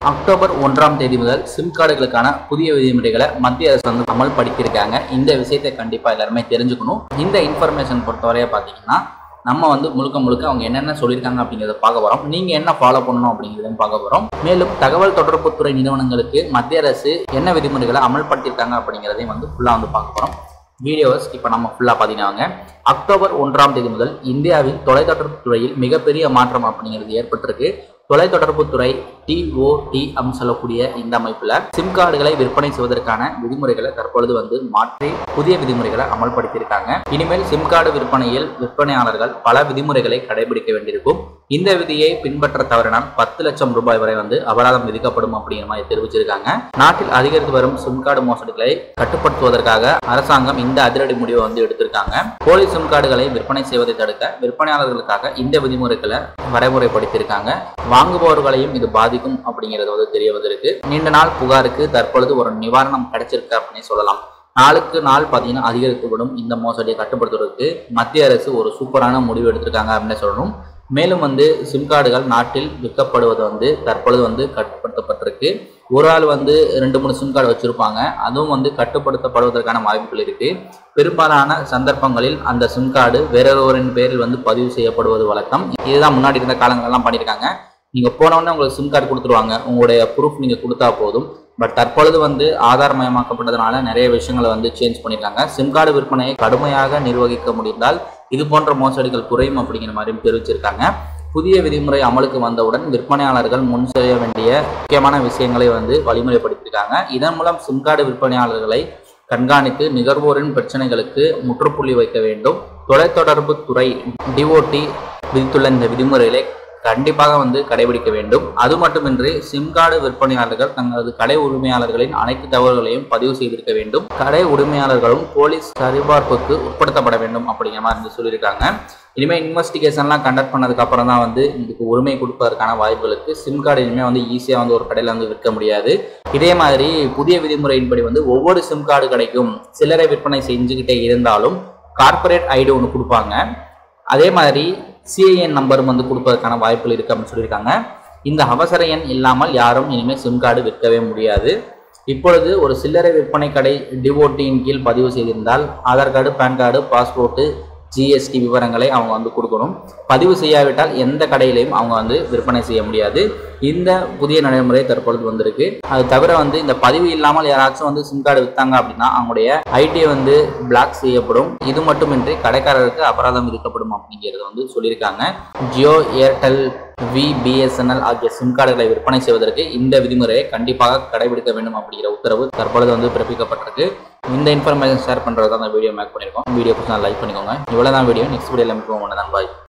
October ஒன்றாம் தேதி முதல் சிம் கார்டுகளுக்கான புதிய விதிமுறைகளை மத்திய அரசு வந்து அமல்படுத்தியிருக்காங்க இந்த விஷயத்தை கண்டிப்பாக எல்லாருமே தெரிஞ்சுக்கணும் இந்த இன்ஃபர்மேஷன் பொறுத்தவரைய பார்த்தீங்கன்னா நம்ம வந்து முழுக்க முழுக்க அவங்க என்னென்ன சொல்லியிருக்காங்க அப்படிங்கிறத பார்க்க போகிறோம் நீங்கள் என்ன ஃபாலோ பண்ணணும் அப்படிங்கிறதையும் பார்க்க போகிறோம் மேலும் தகவல் தொடர்புத்துறை நிறுவனங்களுக்கு மத்திய அரசு என்ன விதிமுறைகளை அமல்படுத்தியிருக்காங்க அப்படிங்கிறதையும் வந்து ஃபுல்லாக வந்து பார்க்க போகிறோம் வீடியோவை இப்போ நம்ம ஃபுல்லாக பார்த்தீங்கன்னா அக்டோபர் ஒன்றாம் தேதி முதல் இந்தியாவில் தொலைத்தொடர்பு துறையில் மிகப்பெரிய மாற்றம் அப்படிங்கிறது ஏற்பட்டிருக்கு தொலைத்தொடர்புத்துறை டிஓடி அப்படின்னு சொல்லக்கூடிய இந்த அமைப்புல சிம் கார்டுகளை விற்பனை செய்வதற்கான விதிமுறைகளை தற்பொழுது வந்து மாற்றி புதிய விதிமுறைகளை அமல்படுத்தியிருக்காங்க இனிமேல் சிம் கார்டு விற்பனையில் விற்பனையாளர்கள் பல விதிமுறைகளை கடைபிடிக்க வேண்டியிருக்கும் இந்த விதியை பின்பற்ற தவறினால் பத்து லட்சம் ரூபாய் வரை வந்து அபராதம் விதிக்கப்படும் அப்படிங்கிற மாதிரி தெரிவிச்சிருக்காங்க நாட்டில் அதிகரித்து வரும் சிம் கார்டு மோசடிகளை கட்டுப்படுத்துவதற்காக அரசாங்கம் இந்த அதிரடி முடிவை வந்து எடுத்திருக்காங்க போலி சிம் கார்டுகளை விற்பனை செய்வதை தடுக்க விற்பனையாளர்களுக்காக இந்த விதிமுறைகளை வரைமுறைப்படுத்தியிருக்காங்க வாங்குபவர்களையும் இது பாதிக்கும் அப்படிங்கிறது வந்து தெரிய வந்திருக்கு நீண்ட நாள் புகாருக்கு தற்பொழுது ஒரு நிவாரணம் கிடைச்சிருக்கு அப்படின்னு சொல்லலாம் நாளுக்கு நாள் பார்த்தீங்கன்னா அதிகரித்து விடும் இந்த மோசடியை கட்டுப்படுத்துவதற்கு மத்திய அரசு ஒரு சூப்பரான முடிவு எடுத்திருக்காங்க அப்படின்னு சொல்லணும் மேலும் வந்து சிம் கார்டுகள் நாட்டில் விற்கப்படுவது வந்து தற்பொழுது வந்து கட்டுப்படுத்தப்பட்டிருக்கு ஒரு ஆள் வந்து ரெண்டு மூணு சிம் கார்டு வச்சிருப்பாங்க அதுவும் வந்து கட்டுப்படுத்தப்படுவதற்கான வாய்ப்புகள் இருக்கு பெரும்பாலான சந்தர்ப்பங்களில் அந்த சிம் கார்டு வேறொருவரின் பேரில் வந்து பதிவு செய்யப்படுவது வழக்கம் இதுதான் முன்னாடி இருந்த காலங்களெல்லாம் பண்ணியிருக்காங்க நீங்கள் போனோடனே உங்களுக்கு சிம் கார்டு கொடுத்துருவாங்க உங்களுடைய ப்ரூஃப் நீங்கள் கொடுத்தா போதும் பட் தற்பொழுது வந்து ஆதார் மயமாக்கப்பட்டதுனால நிறைய விஷயங்களை வந்து சேஞ்ச் பண்ணியிருக்காங்க சிம் கார்டு விற்பனையை கடுமையாக நிர்வகிக்க முடிந்தால் இது போன்ற மோசடிகள் குறையும் அப்படிங்கிற மாதிரியும் தெரிவிச்சிருக்காங்க புதிய விதிமுறை அமலுக்கு வந்தவுடன் விற்பனையாளர்கள் முன் செய்ய வேண்டிய முக்கியமான விஷயங்களை வந்து வழிமுறைப்படுத்தியிருக்காங்க இதன் மூலம் சிம் கார்டு விற்பனையாளர்களை கண்காணித்து நுகர்வோரின் பிரச்சனைகளுக்கு முற்றுப்புள்ளி வைக்க வேண்டும் தொலைத்தொடர்பு துறை டிஓடி விதித்துள்ள இந்த விதிமுறைகளை கண்டிப்பாக வந்து கடைபிடிக்க வேண்டும் அது மட்டுமின்றி சிம் கார்டு விற்பனையாளர்கள் தங்களது கடை உரிமையாளர்களின் அனைத்து தகவல்களையும் பதிவு செய்திருக்க வேண்டும் கடை உரிமையாளர்களும் போலீஸ் சரிபார்ப்புக்கு உட்படுத்தப்பட வேண்டும் அப்படிங்கிற மாதிரி வந்து சொல்லியிருக்காங்க இனிமேல் இன்வெஸ்டிகேஷன்லாம் கண்டக்ட் பண்ணதுக்கு அப்புறம் தான் வந்து இதுக்கு உரிமை கொடுப்பதற்கான வாய்ப்புகளுக்கு சிம் கார்டு இனிமேல் வந்து ஈஸியாக வந்து ஒரு கடையில் வந்து விற்க முடியாது இதே மாதிரி புதிய விதிமுறையின்படி வந்து ஒவ்வொரு சிம் கார்டு கடைக்கும் சில்லறை விற்பனை செஞ்சுக்கிட்டே இருந்தாலும் கார்ப்பரேட் ஐடி ஒன்று கொடுப்பாங்க அதே மாதிரி சிஐஎன் நம்பரும் வந்து கொடுப்பதற்கான வாய்ப்புகள் இருக்குது அப்படின்னு சொல்லியிருக்காங்க இந்த அவசர எண் இல்லாமல் யாரும் இனிமேல் சிம் கார்டு விற்கவே முடியாது இப்பொழுது ஒரு சில்லறை விற்பனை கடை டிஓடியின் கீழ் பதிவு செய்திருந்தால் Aadhaar card PAN card passport GST விவரங்களை அவங்க வந்து கொடுக்கணும் பதிவு செய்யாவிட்டால் எந்த கடையிலையும் அவங்க வந்து விற்பனை செய்ய முடியாது இந்த புதிய நடைமுறை தற்பொழுது வந்திருக்கு அது தவிர வந்து இந்த பதிவு இல்லாமல் யாராச்சும் வந்து சிம் கார்டு விற்றாங்க அப்படின்னா அவங்களுடைய ஐடி வந்து பிளாக் செய்யப்படும் இது மட்டுமின்றி கடைக்காரருக்கு அபராதம் விதிக்கப்படும் அப்படிங்கிறது வந்து சொல்லியிருக்காங்க ஜியோ ஏர்டெல் வி பிஎஸ்என்எல் ஆகிய சிம் கார்டுகளை விற்பனை செய்வதற்கு இந்த விதிமுறையை கண்டிப்பாக கடைபிடிக்க வேண்டும் அப்படிங்கிற உத்தரவு தற்பொழுது வந்து பிறப்பிக்கப்பட்டிருக்கு இந்த இன்ஃபர்மேஷன் ஷேர் பண்ணுறது தான் அந்த வீடியோ மேக் பண்ணியிருக்கோம் வீடியோ பிடிச்சா லைக் பண்ணிக்கோங்க இவ்வளோ தான் வீடியோ நெக்ஸ்ட் வீடியோவில் மீட் பண்ணுவோம் பாய்